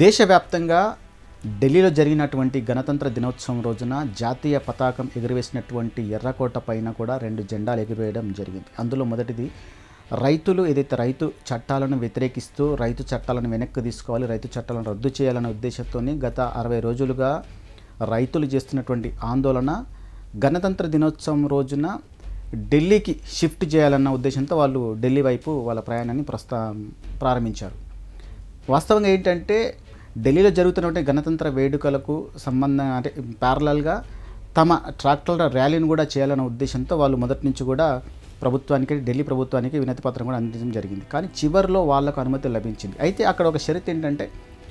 దేశవ్యాప్తంగా ఢిల్లీలో జరిగినటువంటి గణతంత్ర దినోత్సవం రోజున జాతీయ పతాకం ఎగురవేసినటువంటి ఎర్రకోట పైన కూడా రెండు జెండాలు ఎగురవేయడం జరిగింది అందులో మొదటిది రైతులు ఏదైతే రైతు చట్టాలను వ్యతిరేకిస్తూ రైతు చట్టాలను వెనక్కి తీసుకోవాలి రైతు చట్టాలను రద్దు చేయాలనే ఉద్దేశంతో గత అరవై రోజులుగా రైతులు చేస్తున్నటువంటి ఆందోళన గణతంత్ర దినోత్సవం రోజున ఢిల్లీకి షిఫ్ట్ చేయాలన్న ఉద్దేశంతో వాళ్ళు ఢిల్లీ వైపు వాళ్ళ ప్రయాణాన్ని ప్రస్తా ప్రారంభించారు వాస్తవంగా ఏంటంటే ఢిల్లీలో జరుగుతున్నటువంటి గణతంత్ర వేడుకలకు సంబంధం అంటే ప్యారలల్గా తమ ట్రాక్టర్ల ర్యాలీని కూడా చేయాలన్న ఉద్దేశంతో వాళ్ళు మొదటి నుంచి కూడా ప్రభుత్వానికి ఢిల్లీ ప్రభుత్వానికి వినతి పత్రం కూడా అందించడం జరిగింది కానీ చివరిలో వాళ్ళకు అనుమతి లభించింది అయితే అక్కడ ఒక షరతు ఏంటంటే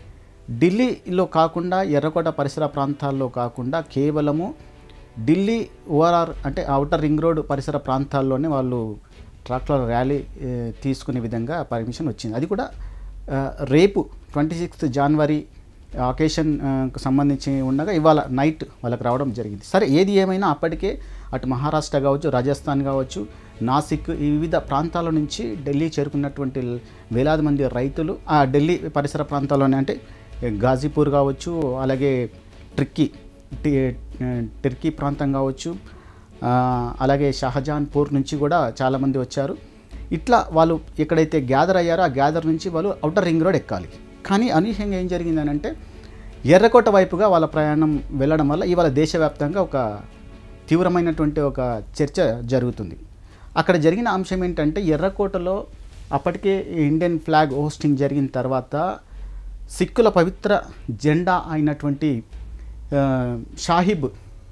ఢిల్లీలో కాకుండా ఎర్రకోట పరిసర ప్రాంతాల్లో కాకుండా కేవలము ఢిల్లీ ఓఆర్ఆర్ అంటే అవుటర్ రింగ్ రోడ్ పరిసర ప్రాంతాల్లోనే వాళ్ళు ట్రాక్టర్ ర్యాలీ ఏ, తీసుకునే విధంగా పర్మిషన్ వచ్చింది అది కూడా ఆ, రేపు ట్వంటీ సిక్స్త్ జనవరి అకేషన్ సంబంధించి ఉండగా ఇవాళ నైట్ వాళ్ళకి రావడం జరిగింది సరే ఏది ఏమైనా అప్పటికే అటు మహారాష్ట్ర కావచ్చు రాజస్థాన్ కావచ్చు నాసిక్ ఈ వివిధ ప్రాంతాల నుంచి ఢిల్లీ చేరుకున్నటువంటి వేలాది మంది రైతులు ఆ ఢిల్లీ పరిసర ప్రాంతాల్లోనే అంటే గాజీపూర్ కావచ్చు అలాగే ట్రిక్కీ టి- టర్కీ ప్రాంతం కావచ్చు ఆ, అలాగే షాహజహాన్పూర్ నుంచి కూడా చాలామంది వచ్చారు ఇట్లా వాళ్ళు ఎక్కడైతే గ్యాదర్ అయ్యారో ఆ గ్యాదర్ నుంచి వాళ్ళు అవుటర్ రింగ్ రోడ్ ఎక్కాలి కానీ అనూహ్యంగా ఏం జరిగిందని అంటే ఎర్రకోట వైపుగా వాళ్ళ ప్రయాణం వెళ్ళడం వల్ల ఇవాళ దేశవ్యాప్తంగా ఒక తీవ్రమైనటువంటి ఒక చర్చ జరుగుతుంది అక్కడ జరిగిన అంశం ఏంటంటే ఎర్రకోటలో అప్పటికే ఇండియన్ ఫ్లాగ్ హోస్టింగ్ జరిగిన తర్వాత సిక్కుల పవిత్ర జెండా అయినటువంటి ఆ, షాహిబ్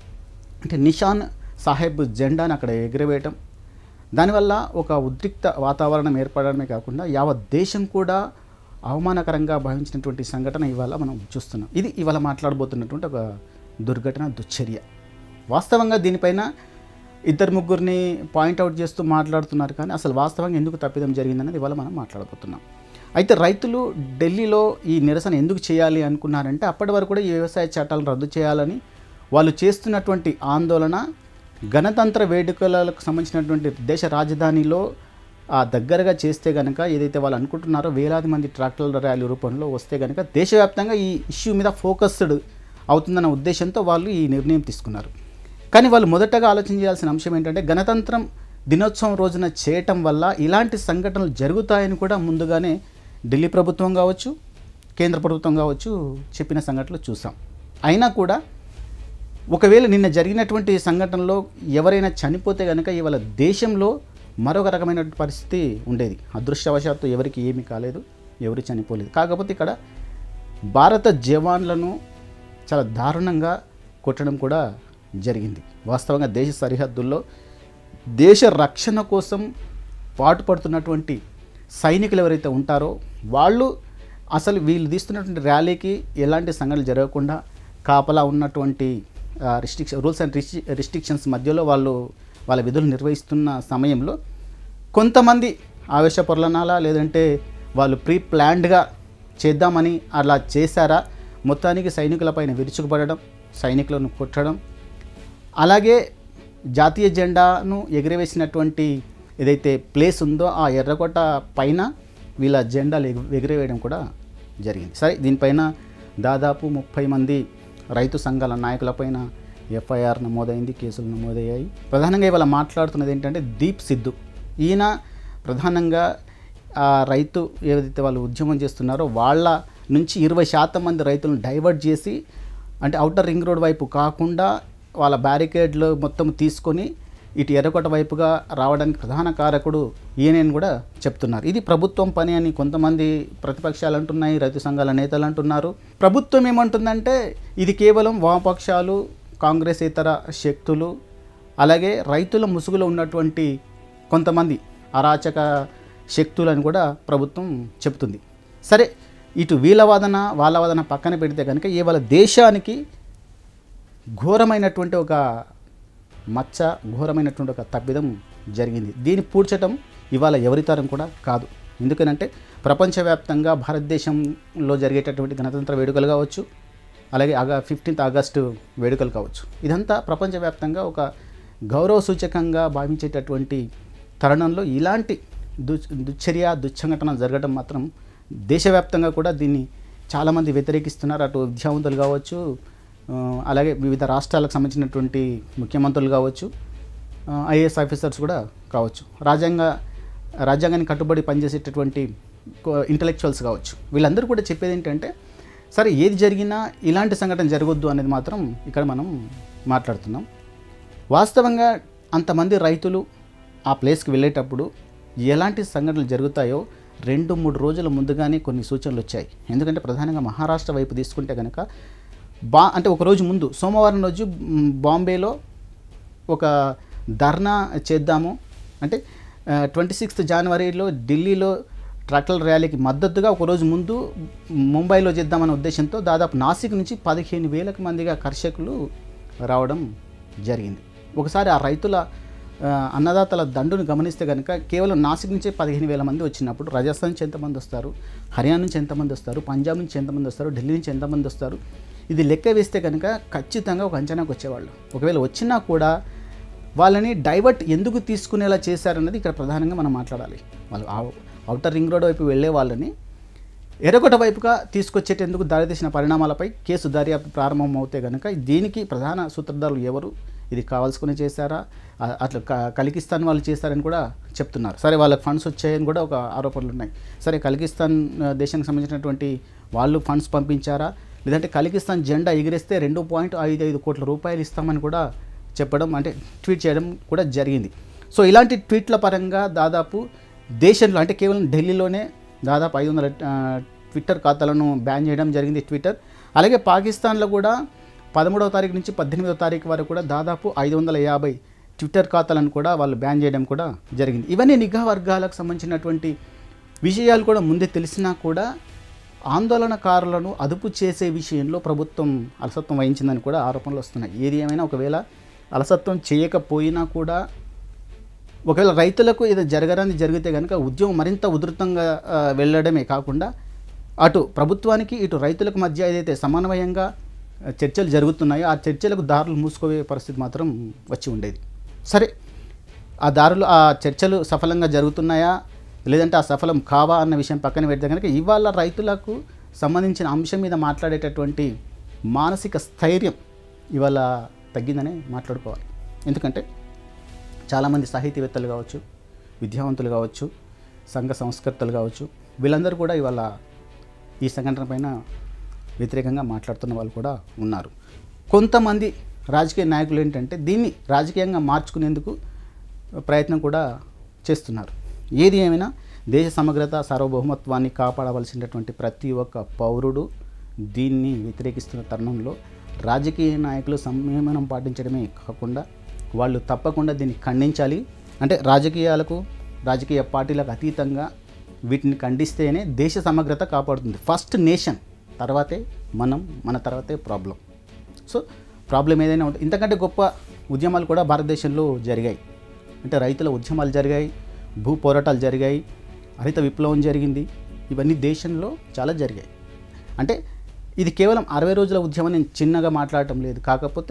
అంటే నిషాన్ సాహెబ్ జెండాను అక్కడ ఎగురవేయటం దానివల్ల ఒక ఉద్రిక్త వాతావరణం ఏర్పడడమే కాకుండా యావత్ దేశం కూడా అవమానకరంగా భావించినటువంటి సంఘటన ఇవాళ మనం చూస్తున్నాం ఇది ఇవాళ మాట్లాడబోతున్నటువంటి ఒక దుర్ఘటన దుశ్చర్య వాస్తవంగా దీనిపైన ఇద్దరు ముగ్గురిని పాయింట్అవుట్ చేస్తూ మాట్లాడుతున్నారు కానీ అసలు వాస్తవంగా ఎందుకు తప్పిదం జరిగిందనేది ఇవాళ మనం మాట్లాడబోతున్నాం అయితే రైతులు ఢిల్లీలో ఈ నిరసన ఎందుకు చేయాలి అనుకున్నారంటే అప్పటి వరకు కూడా ఈ వ్యవసాయ చట్టాలను రద్దు చేయాలని వాళ్ళు చేస్తున్నటువంటి ఆందోళన గణతంత్ర వేడుకలకు సంబంధించినటువంటి దేశ రాజధానిలో ఆ దగ్గరగా చేస్తే కనుక ఏదైతే వాళ్ళు అనుకుంటున్నారో వేలాది మంది ట్రాక్టర్ల ర్యాలీ రూపంలో వస్తే కనుక దేశవ్యాప్తంగా ఈ ఇష్యూ మీద ఫోకస్డ్ అవుతుందన్న ఉద్దేశంతో వాళ్ళు ఈ నిర్ణయం తీసుకున్నారు కానీ వాళ్ళు మొదటగా ఆలోచన చేయాల్సిన అంశం ఏంటంటే గణతంత్రం దినోత్సవం రోజున చేయటం వల్ల ఇలాంటి సంఘటనలు జరుగుతాయని కూడా ముందుగానే ఢిల్లీ ప్రభుత్వం కావచ్చు కేంద్ర ప్రభుత్వం కావచ్చు చెప్పిన సంఘటనలు చూసాం అయినా కూడా ఒకవేళ నిన్న జరిగినటువంటి సంఘటనలో ఎవరైనా చనిపోతే కనుక ఇవాళ దేశంలో మరొక రకమైన పరిస్థితి ఉండేది అదృష్టవశాత్తు ఎవరికి ఏమీ కాలేదు ఎవరు చనిపోలేదు కాకపోతే ఇక్కడ భారత జవాన్లను చాలా దారుణంగా కొట్టడం కూడా జరిగింది వాస్తవంగా దేశ సరిహద్దుల్లో దేశ రక్షణ కోసం పాటుపడుతున్నటువంటి సైనికులు ఎవరైతే ఉంటారో వాళ్ళు అసలు వీళ్ళు తీస్తున్నటువంటి ర్యాలీకి ఎలాంటి సంఘటనలు జరగకుండా కాపలా ఉన్నటువంటి రిస్ట్రిక్షన్ రూల్స్ అండ్ రిస్ట్రిక్షన్స్ మధ్యలో వాళ్ళు వాళ్ళ విధులు నిర్వహిస్తున్న సమయంలో కొంతమంది ఆవేశపరులనాలా లేదంటే వాళ్ళు ప్రీ ప్లాన్డ్గా చేద్దామని అలా చేశారా మొత్తానికి సైనికులపైన విరుచుకుపడడం సైనికులను కొట్టడం అలాగే జాతీయ జెండాను ఎగిరవేసినటువంటి ఏదైతే ప్లేస్ ఉందో ఆ ఎర్రకోట పైన వీళ్ళ జెండాలు ఎగు ఎగిరవేయడం కూడా జరిగింది సరే దీనిపైన దాదాపు ముప్పై మంది రైతు సంఘాల నాయకులపైన ఎఫ్ఐఆర్ నమోదైంది కేసులు నమోదయ్యాయి ప్రధానంగా ఇవాళ మాట్లాడుతున్నది ఏంటంటే దీప్ సిద్ధు ఈయన ప్రధానంగా ఆ రైతు ఏదైతే వాళ్ళు ఉద్యమం చేస్తున్నారో వాళ్ళ నుంచి ఇరవై శాతం మంది రైతులను డైవర్ట్ చేసి అంటే అవుటర్ రింగ్ రోడ్ వైపు కాకుండా వాళ్ళ బ్యారికేడ్లు మొత్తం తీసుకొని ఇటు ఎర్రకోట వైపుగా రావడానికి ప్రధాన కారకుడు ఈయనని కూడా చెప్తున్నారు ఇది ప్రభుత్వం పని అని కొంతమంది ప్రతిపక్షాలు అంటున్నాయి రైతు సంఘాల నేతలు అంటున్నారు ప్రభుత్వం ఏమంటుందంటే ఇది కేవలం వామపక్షాలు కాంగ్రెస్ ఇతర శక్తులు అలాగే రైతుల ముసుగులో ఉన్నటువంటి కొంతమంది అరాచక శక్తులని కూడా ప్రభుత్వం చెప్తుంది సరే ఇటు వీళ్ళ వాదన వాళ్ళ వాదన పక్కన పెడితే కనుక ఇవాళ దేశానికి ఘోరమైనటువంటి ఒక మచ్చ ఘోరమైనటువంటి ఒక తప్పిదం జరిగింది దీన్ని పూడ్చటం ఇవాళ ఎవరి తరం కూడా కాదు ఎందుకనంటే ప్రపంచవ్యాప్తంగా భారతదేశంలో జరిగేటటువంటి గణతంత్ర వేడుకలు కావచ్చు అలాగే ఆగా ఫిఫ్టీన్త్ ఆగస్టు వేడుకలు కావచ్చు ఇదంతా ప్రపంచవ్యాప్తంగా ఒక గౌరవ సూచకంగా భావించేటటువంటి తరుణంలో ఇలాంటి దు దుశ్చర్య దుశ్సంఘటన జరగడం మాత్రం దేశవ్యాప్తంగా కూడా దీన్ని చాలామంది వ్యతిరేకిస్తున్నారు అటు విద్యావంతులు కావచ్చు ఆ, అలాగే వివిధ రాష్ట్రాలకు సంబంధించినటువంటి ముఖ్యమంత్రులు కావచ్చు ఐఏఎస్ ఆఫీసర్స్ కూడా కావచ్చు రాజ్యాంగ రాజ్యాంగానికి కట్టుబడి పనిచేసేటటువంటి ఇంటలెక్చువల్స్ కావచ్చు వీళ్ళందరూ కూడా చెప్పేది ఏంటంటే సరే ఏది జరిగినా ఇలాంటి సంఘటన జరగొద్దు అనేది మాత్రం ఇక్కడ మనం మాట్లాడుతున్నాం వాస్తవంగా అంతమంది రైతులు ఆ ప్లేస్కి వెళ్ళేటప్పుడు ఎలాంటి సంఘటనలు జరుగుతాయో రెండు మూడు రోజుల ముందుగానే కొన్ని సూచనలు వచ్చాయి ఎందుకంటే ప్రధానంగా మహారాష్ట్ర వైపు తీసుకుంటే కనుక బా అంటే ఒక రోజు ముందు సోమవారం రోజు మ్, బాంబేలో ఒక ధర్నా చేద్దాము అంటే ట్వంటీ సిక్స్త్ జనవరిలో ఢిల్లీలో ట్రక్ల ర్యాలీకి మద్దతుగా ఒక రోజు ముందు ముంబైలో చేద్దామనే ఉద్దేశంతో దాదాపు నాసిక్ నుంచి పదిహేను వేలకు మందిగా కర్షకులు రావడం జరిగింది ఒకసారి ఆ రైతుల ఆ, అన్నదాతల దండును గమనిస్తే కనుక కేవలం నాసిక్ నుంచే పదిహేను వేల మంది వచ్చినప్పుడు రాజస్థాన్ నుంచి ఎంతమంది వస్తారు హర్యానా నుంచి ఎంతమంది వస్తారు పంజాబ్ నుంచి ఎంతమంది వస్తారు ఢిల్లీ నుంచి ఎంతమంది వస్తారు ఇది లెక్క వేస్తే కనుక ఖచ్చితంగా ఒక అంచనాకు వచ్చేవాళ్ళు ఒకవేళ వచ్చినా కూడా వాళ్ళని డైవర్ట్ ఎందుకు తీసుకునేలా చేశారన్నది ఇక్కడ ప్రధానంగా మనం మాట్లాడాలి వాళ్ళు అవుటర్ రింగ్ రోడ్ వైపు వెళ్ళే వాళ్ళని ఎర్రగొట్ట వైపుగా తీసుకొచ్చేటందుకు దారితీసిన పరిణామాలపై కేసు దర్యాప్తు ప్రారంభం అవుతే కనుక దీనికి ప్రధాన సూత్రధారులు ఎవరు ఇది కావాల్సుకుని చేశారా ఆ- అట్లా క- కలికిస్తాన్ వాళ్ళు చేశారని కూడా చెప్తున్నారు సరే వాళ్ళకి ఫండ్స్ వచ్చాయని కూడా ఒక ఆరోపణలు ఉన్నాయి సరే కలికిస్తాన్ ఆ, దేశానికి సంబంధించినటువంటి వాళ్ళు ఫండ్స్ పంపించారా లేదంటే కలికిస్తాన్ జెండా ఎగిరేస్తే రెండు పాయింట్ ఐదు ఐదు కోట్ల రూపాయలు ఇస్తామని కూడా చెప్పడం అంటే ట్వీట్ చేయడం కూడా జరిగింది సో ఇలాంటి ట్వీట్ల పరంగా దాదాపు దేశంలో అంటే కేవలం ఢిల్లీలోనే దాదాపు ఐదు వందల ఆ, ట్విట్టర్ ఖాతాలను బ్యాన్ చేయడం జరిగింది ట్విట్టర్ అలాగే పాకిస్తాన్లో కూడా పదమూడవ తారీఖు నుంచి పద్దెనిమిదవ తారీఖు వరకు కూడా దాదాపు ఐదు వందల యాభై ట్విట్టర్ ఖాతాలను కూడా వాళ్ళు బ్యాన్ చేయడం కూడా జరిగింది ఇవన్నీ నిఘా వర్గాలకు సంబంధించినటువంటి విషయాలు కూడా ముందే తెలిసినా కూడా ఆందోళనకారులను అదుపు చేసే విషయంలో ప్రభుత్వం అలసత్వం వహించిందని కూడా ఆరోపణలు వస్తున్నాయి ఏది ఏమైనా ఒకవేళ అలసత్వం చేయకపోయినా కూడా ఒకవేళ రైతులకు ఇది జరగరాని జరిగితే కనుక ఉద్యమం మరింత ఉధృతంగా ఆ, వెళ్ళడమే కాకుండా అటు ప్రభుత్వానికి ఇటు రైతులకు మధ్య ఏదైతే సమన్వయంగా ఆ, చర్చలు జరుగుతున్నాయో ఆ చర్చలకు దారులు మూసుకోవే పరిస్థితి మాత్రం వచ్చి ఉండేది సరే ఆ దారులు ఆ చర్చలు సఫలంగా జరుగుతున్నాయా లేదంటే ఆ సఫలం కావా అన్న విషయం పక్కన పెడితే కనుక ఇవాళ రైతులకు సంబంధించిన అంశం మీద మాట్లాడేటటువంటి మానసిక స్థైర్యం ఇవాళ తగ్గిందనే మాట్లాడుకోవాలి ఎందుకంటే చాలామంది సాహితీవేత్తలు కావచ్చు విద్యావంతులు కావచ్చు సంఘ సంస్కర్తలు కావచ్చు వీళ్ళందరూ కూడా ఇవాళ ఈ సంఘటన పైన వ్యతిరేకంగా మాట్లాడుతున్న వాళ్ళు కూడా ఉన్నారు కొంతమంది రాజకీయ నాయకులు ఏంటంటే దీన్ని రాజకీయంగా మార్చుకునేందుకు ప్రయత్నం కూడా చేస్తున్నారు ఏది ఏమైనా దేశ సమగ్రత సార్వభౌమత్వాన్ని కాపాడవలసినటువంటి ప్రతి ఒక్క పౌరుడు దీన్ని వ్యతిరేకిస్తున్న తరుణంలో రాజకీయ నాయకులు సంయమనం పాటించడమే కాకుండా వాళ్ళు తప్పకుండా దీన్ని ఖండించాలి అంటే రాజకీయాలకు రాజకీయ పార్టీలకు అతీతంగా వీటిని ఖండిస్తేనే దేశ సమగ్రత కాపాడుతుంది ఫస్ట్ నేషన్ తర్వాతే మనం మన తర్వాతే ప్రాబ్లం సో ప్రాబ్లం ఏదైనా ఉంటుంది ఇంతకంటే గొప్ప ఉద్యమాలు కూడా భారతదేశంలో జరిగాయి అంటే రైతుల ఉద్యమాలు జరిగాయి భూ పోరాటాలు జరిగాయి హరిత విప్లవం జరిగింది ఇవన్నీ దేశంలో చాలా జరిగాయి అంటే ఇది కేవలం అరవై రోజుల ఉద్యమం నేను చిన్నగా మాట్లాడటం లేదు కాకపోతే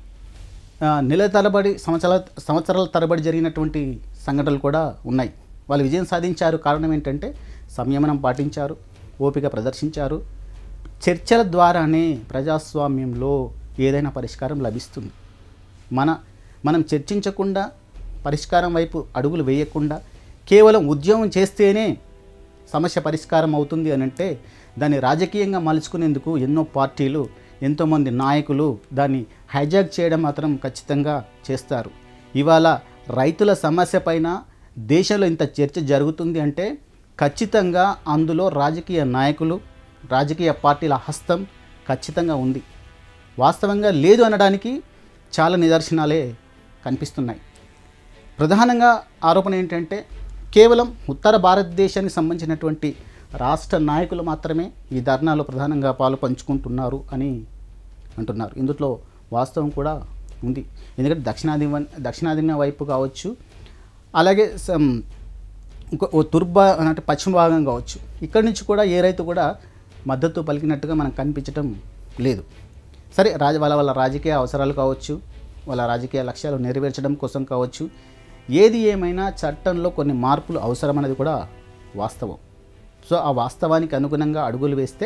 ఆ, నెల తరబడి సంవత్సరాల సంవత్సరాల తరబడి జరిగినటువంటి సంఘటనలు కూడా ఉన్నాయి వాళ్ళు విజయం సాధించారు కారణం ఏంటంటే సంయమనం పాటించారు ఓపిక ప్రదర్శించారు చర్చల ద్వారానే ప్రజాస్వామ్యంలో ఏదైనా పరిష్కారం లభిస్తుంది మన మనం చర్చించకుండా పరిష్కారం వైపు అడుగులు వేయకుండా కేవలం ఉద్యమం చేస్తేనే సమస్య పరిష్కారం అవుతుంది అని అంటే దాన్ని రాజకీయంగా మలుచుకునేందుకు ఎన్నో పార్టీలు ఎంతోమంది నాయకులు దాన్ని హైజాక్ చేయడం మాత్రం ఖచ్చితంగా చేస్తారు ఇవాళ రైతుల సమస్య పైన దేశంలో ఇంత చర్చ జరుగుతుంది అంటే ఖచ్చితంగా అందులో రాజకీయ నాయకులు రాజకీయ పార్టీల హస్తం ఖచ్చితంగా ఉంది వాస్తవంగా లేదు అనడానికి చాలా నిదర్శనాలే కనిపిస్తున్నాయి ప్రధానంగా ఆరోపణ ఏంటంటే కేవలం ఉత్తర భారతదేశానికి సంబంధించినటువంటి రాష్ట్ర నాయకులు మాత్రమే ఈ ధర్నాలో ప్రధానంగా పాలు పంచుకుంటున్నారు అని అంటున్నారు ఇందులో వాస్తవం కూడా ఉంది ఎందుకంటే దక్షిణాది వన్- దక్షిణాదిన వైపు కావచ్చు అలాగే సం- ఇంకో ఓ తూర్పు అంటే పశ్చిమ భాగం కావచ్చు ఇక్కడి నుంచి కూడా ఏ రైతు కూడా మద్దతు పలికినట్టుగా మనకు కనిపించడం లేదు సరే రాజ వాళ్ళ వాళ్ళ రాజకీయ అవసరాలు కావచ్చు వాళ్ళ రాజకీయ లక్ష్యాలు నెరవేర్చడం కోసం కావచ్చు ఏది ఏమైనా చట్టంలో కొన్ని మార్పులు అవసరం అనేది కూడా వాస్తవం సో ఆ వాస్తవానికి అనుగుణంగా అడుగులు వేస్తే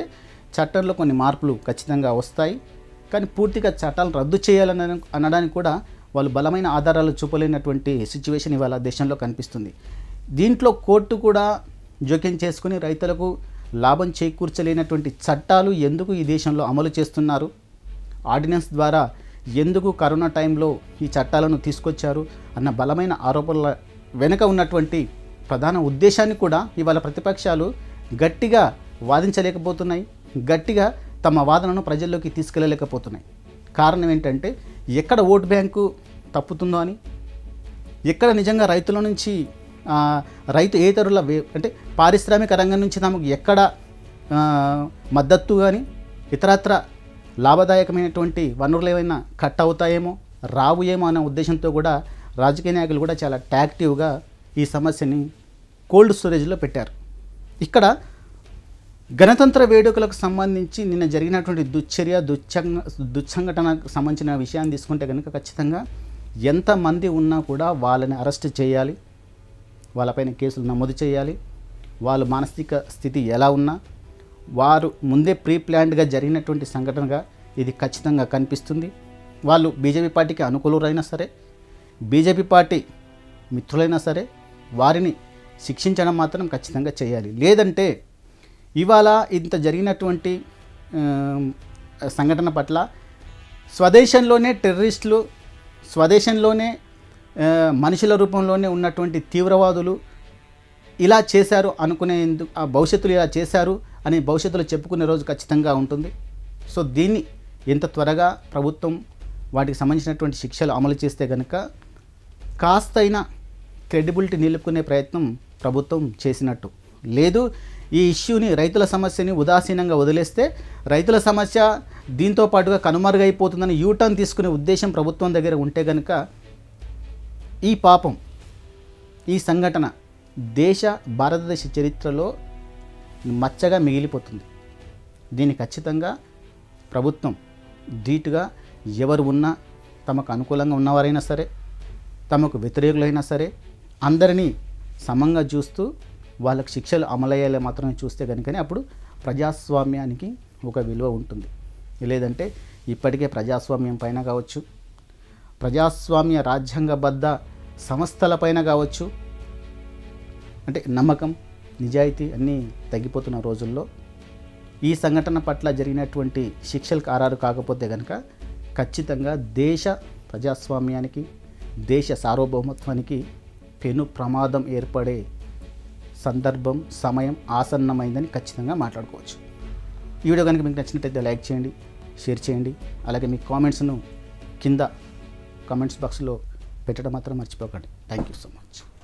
చట్టంలో కొన్ని మార్పులు ఖచ్చితంగా వస్తాయి కానీ పూర్తిగా చట్టాలను రద్దు చేయాలని అనడానికి కూడా వాళ్ళు బలమైన ఆధారాలు చూపలేనటువంటి సిచ్యువేషన్ ఇవాళ దేశంలో కనిపిస్తుంది దీంట్లో కోర్టు కూడా జోక్యం చేసుకుని రైతులకు లాభం చేకూర్చలేనటువంటి చట్టాలు ఎందుకు ఈ దేశంలో అమలు చేస్తున్నారు ఆర్డినెన్స్ ద్వారా ఎందుకు కరోనా టైంలో ఈ చట్టాలను తీసుకొచ్చారు అన్న బలమైన ఆరోపణల వెనుక ఉన్నటువంటి ప్రధాన ఉద్దేశాన్ని కూడా ఇవాళ ప్రతిపక్షాలు గట్టిగా వాదించలేకపోతున్నాయి గట్టిగా తమ వాదనను ప్రజల్లోకి తీసుకెళ్ళలేకపోతున్నాయి కారణం ఏంటంటే ఎక్కడ ఓటు బ్యాంకు తప్పుతుందో అని ఎక్కడ నిజంగా రైతుల నుంచి ఆ, రైతు ఏతరుల వే అంటే పారిశ్రామిక రంగం నుంచి తమకు ఎక్కడ ఆ, మద్దతు కానీ ఇతరత్ర లాభదాయకమైనటువంటి వనరులు ఏమైనా కట్ అవుతాయేమో రావు ఏమో అనే ఉద్దేశంతో కూడా రాజకీయ నాయకులు కూడా చాలా యాక్టివ్గా ఈ సమస్యని కోల్డ్ స్టోరేజ్లో పెట్టారు ఇక్కడ గణతంత్ర వేడుకలకు సంబంధించి నిన్న జరిగినటువంటి దుశ్చర్య దుచ్చంగ దుస్సంఘటనకు సంబంధించిన విషయాన్ని తీసుకుంటే కనుక ఖచ్చితంగా ఎంతమంది ఉన్నా కూడా వాళ్ళని అరెస్ట్ చేయాలి వాళ్ళపైన కేసులు నమోదు చేయాలి వాళ్ళ మానసిక స్థితి ఎలా ఉన్నా వారు ముందే ప్రీ ప్లాన్డ్గా జరిగినటువంటి సంఘటనగా ఇది ఖచ్చితంగా కనిపిస్తుంది వాళ్ళు బీజేపీ పార్టీకి అనుకూలురైనా సరే బీజేపీ పార్టీ మిత్రులైనా సరే వారిని శిక్షించడం మాత్రం ఖచ్చితంగా చేయాలి లేదంటే ఇవాళ ఇంత జరిగినటువంటి ఆ, సంఘటన పట్ల స్వదేశంలోనే టెర్రరిస్టులు స్వదేశంలోనే ఆ, మనుషుల రూపంలోనే ఉన్నటువంటి తీవ్రవాదులు ఇలా చేశారు అనుకునేందుకు ఆ భవిష్యత్తులో ఇలా చేశారు అని భవిష్యత్తులో చెప్పుకునే రోజు ఖచ్చితంగా ఉంటుంది సో దీన్ని ఎంత త్వరగా ప్రభుత్వం వాటికి సంబంధించినటువంటి శిక్షలు అమలు చేస్తే కనుక కాస్తైనా క్రెడిబిలిటీ నిలుపుకునే ప్రయత్నం ప్రభుత్వం చేసినట్టు లేదు ఈ ఇష్యూని రైతుల సమస్యని ఉదాసీనంగా వదిలేస్తే రైతుల సమస్య దీంతో పాటుగా కనుమరుగైపోతుందని యూటర్న్ తీసుకునే ఉద్దేశం ప్రభుత్వం దగ్గర ఉంటే కనుక ఈ పాపం ఈ సంఘటన దేశ భారతదేశ చరిత్రలో మచ్చగా మిగిలిపోతుంది దీన్ని ఖచ్చితంగా ప్రభుత్వం ధీటుగా ఎవరు ఉన్నా తమకు అనుకూలంగా ఉన్నవారైనా సరే తమకు వ్యతిరేకులైనా సరే అందరినీ సమంగా చూస్తూ వాళ్ళకి శిక్షలు అమలయ్యేలా మాత్రమే చూస్తే కనుకనే అప్పుడు ప్రజాస్వామ్యానికి ఒక విలువ ఉంటుంది లేదంటే ఇప్పటికే ప్రజాస్వామ్యం పైన కావచ్చు ప్రజాస్వామ్య రాజ్యాంగబద్ధ సంస్థలపైన కావచ్చు అంటే నమ్మకం నిజాయితీ అన్నీ తగ్గిపోతున్న రోజుల్లో ఈ సంఘటన పట్ల జరిగినటువంటి శిక్షలు ఖారారు కాకపోతే కనుక ఖచ్చితంగా దేశ ప్రజాస్వామ్యానికి దేశ సార్వభౌమత్వానికి పెను ప్రమాదం ఏర్పడే సందర్భం సమయం ఆసన్నమైందని ఖచ్చితంగా మాట్లాడుకోవచ్చు ఈ వీడియో కనుక మీకు నచ్చినట్టయితే లైక్ చేయండి షేర్ చేయండి అలాగే మీ కామెంట్స్ను కింద కామెంట్స్ బాక్స్లో పెట్టడం మాత్రం మర్చిపోకండి థ్యాంక్ యూ సో మచ్